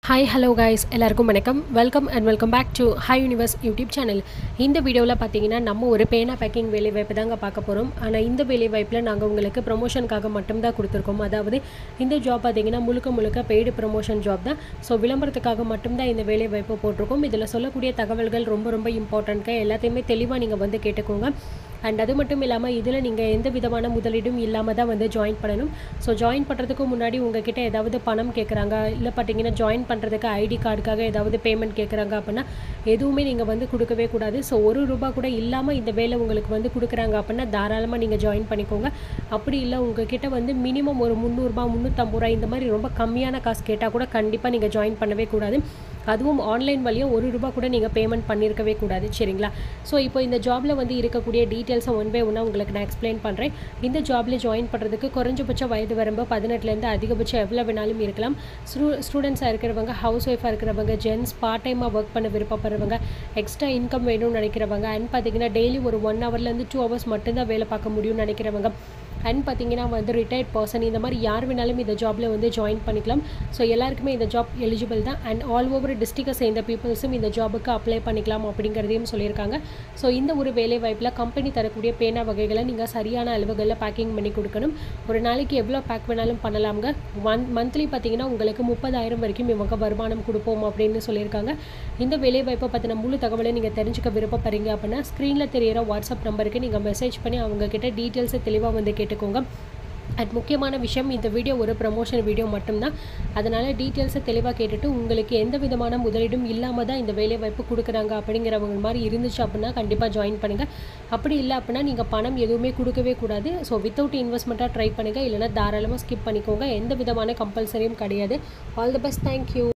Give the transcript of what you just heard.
hi hello guys எல்லாருக்கும் வணக்கம் welcome and welcome back to Hi Universe YouTube channel இந்த வீடியோவில் பார்த்தீங்கன்னா நம்ம ஒரு பேனா பேக்கிங் வேலை வாய்ப்பு தாங்க பார்க்க போகிறோம் ஆனால் இந்த வேலை வாய்ப்பில் நாங்கள் உங்களுக்கு ப்ரொமோஷனுக்காக மட்டும்தான் கொடுத்துருக்கோம் அதாவது இந்த ஜாப் பார்த்தீங்கன்னா முழுக்க முழுக்க பெய்டு ப்ரொமோஷன் ஜாப் தான் ஸோ விளம்பரத்துக்காக மட்டும்தான் இந்த வேலை வாய்ப்பு போட்டிருக்கோம் இதில் சொல்லக்கூடிய தகவல்கள் ரொம்ப ரொம்ப இம்பார்ட்டன்ட்ங்க எல்லாத்தையுமே தெளிவாக நீங்கள் வந்து கேட்டுக்கோங்க அண்ட் அது மட்டும் இல்லாமல் இதில் நீங்கள் எந்த விதமான முதலீடும் இல்லாமல் தான் வந்து ஜாயின் பண்ணணும் ஸோ ஜாயின் பண்ணுறதுக்கு முன்னாடி உங்ககிட்ட ஏதாவது பணம் கேட்குறாங்க இல்லை பார்த்தீங்கன்னா ஜாயின் பண்ணுறதுக்கு ஐடி கார்டுக்காக ஏதாவது பேமெண்ட் கேட்குறாங்க அப்படின்னா எதுவுமே நீங்கள் வந்து கொடுக்கவே கூடாது ஸோ ஒரு ரூபா கூட இல்லாமல் இந்த வேலை உங்களுக்கு வந்து கொடுக்குறாங்க அப்படின்னா தாராளமாக நீங்கள் ஜாயின் பண்ணிக்கோங்க அப்படி இல்லை உங்ககிட்ட வந்து மினிமம் ஒரு முந்நூறுபா முந்நூற்றம்பது ரூபா இந்த மாதிரி ரொம்ப கம்மியான காசு கேட்டால் கூட கண்டிப்பாக நீங்கள் ஜாயின் பண்ணவே கூடாது அதுவும் ஆன்லைன் வழியாக ஒரு ரூபா கூட நீங்கள் பேமெண்ட் பண்ணியிருக்கவே கூடாது சரிங்களா ஸோ இப்போ இந்த ஜாபில் வந்து இருக்கக்கூடிய டீட்டெயில்ஸை ஒன் பை ஒன்னாக உங்களுக்கு நான் எக்ஸ்பிளைன் பண்ணுறேன் இந்த ஜாபில் ஜாயின் பண்ணுறதுக்கு குறைஞ்சபட்ச வயது வரம்பு பதினெட்டுலேருந்து அதிகபட்சம் எவ்வளோ வேணாலும் இருக்கலாம் ஸ்டூ ஸ்டூடெண்ட்ஸாக இருக்கிறவங்க ஹவுஸ் ஒய்ஃபாக இருக்கிறவங்க ஜென்ஸ் பார்ட் டைமாக ஒர்க் பண்ண விருப்பப்படுறவங்க எக்ஸ்ட்ரா இன்கம் வேணும்னு நினைக்கிறவங்க அண்ட் பார்த்தீங்கன்னா டெய்லி ஒரு ஒன் ஹவர்லேருந்து டூ ஹவர்ஸ் மட்டும்தான் வேலை பார்க்க முடியும்னு நினைக்கிறவங்க அண்ட் பார்த்தீங்கன்னா வந்து ரிட்டையர்ட் பர்சன் இந்த மாதிரி யார் வேணாலும் இந்த ஜாபில் வந்து ஜாயின் பண்ணிக்கலாம் ஸோ எல்லாருக்குமே இந்த ஜாப் எலிஜிபிள் தான் அண்ட் ஆல் ஓவர் டிஸ்ட்ரிக்டை சேர்ந்த பீப்புள்ஸும் இந்த ஜாபுக்கு அப்ளை பண்ணிக்கலாம் அப்படிங்கிறதையும் சொல்லியிருக்காங்க ஸோ இந்த ஒரு வேலை வாய்ப்பில் கம்பெனி தரக்கூடிய பேனா வகைகளை நீங்கள் சரியான அளவுகளில் பேக்கிங் பண்ணி கொடுக்கணும் ஒரு நாளைக்கு எவ்வளோ பேக் வேணாலும் பண்ணலாம்ங்க ஒன் மந்த்லி பார்த்தீங்கன்னா உங்களுக்கு முப்பதாயிரம் வரைக்கும் இவங்க வருமானம் கொடுப்போம் அப்படின்னு சொல்லியிருக்காங்க இந்த வேலை வாய்ப்பை பற்றின முழு தகவலை நீங்கள் தெரிஞ்சுக்க விருப்பப்படுறீங்க அப்படின்னா ஸ்க்ரீனில் தெரியிற வாட்ஸ்அப் நம்பருக்கு நீங்கள் மெசேஜ் பண்ணி அவங்க கிட்ட டீட்டெயில்ஸை தெளிவாக வந்து கேட்டுக்கோங்க அட் முக்கியமான விஷயம் இந்த வீடியோ ஒரு ப்ரமோஷன் வீடியோ மட்டும்தான் அதனால் டீட்டெயில்ஸை தெளிவாக கேட்டுட்டு உங்களுக்கு எந்த விதமான முதலீடும் இல்லாமல் தான் இந்த வேலை வாய்ப்பு கொடுக்குறாங்க அப்படிங்கிறவங்க மாதிரி இருந்துச்சு அப்படின்னா கண்டிப்பாக ஜாயின் பண்ணுங்கள் அப்படி இல்லை அப்படின்னா நீங்கள் பணம் எதுவுமே கொடுக்கவே கூடாது ஸோ வித்தவுட் இன்வெஸ்ட்மெண்ட்டாக ட்ரை பண்ணுங்கள் இல்லைனா தாராளமாக ஸ்கிப் பண்ணிக்கோங்க எந்த விதமான கம்பல்சரியும் கிடையாது ஆல் தி பெஸ்ட் தேங்க்யூ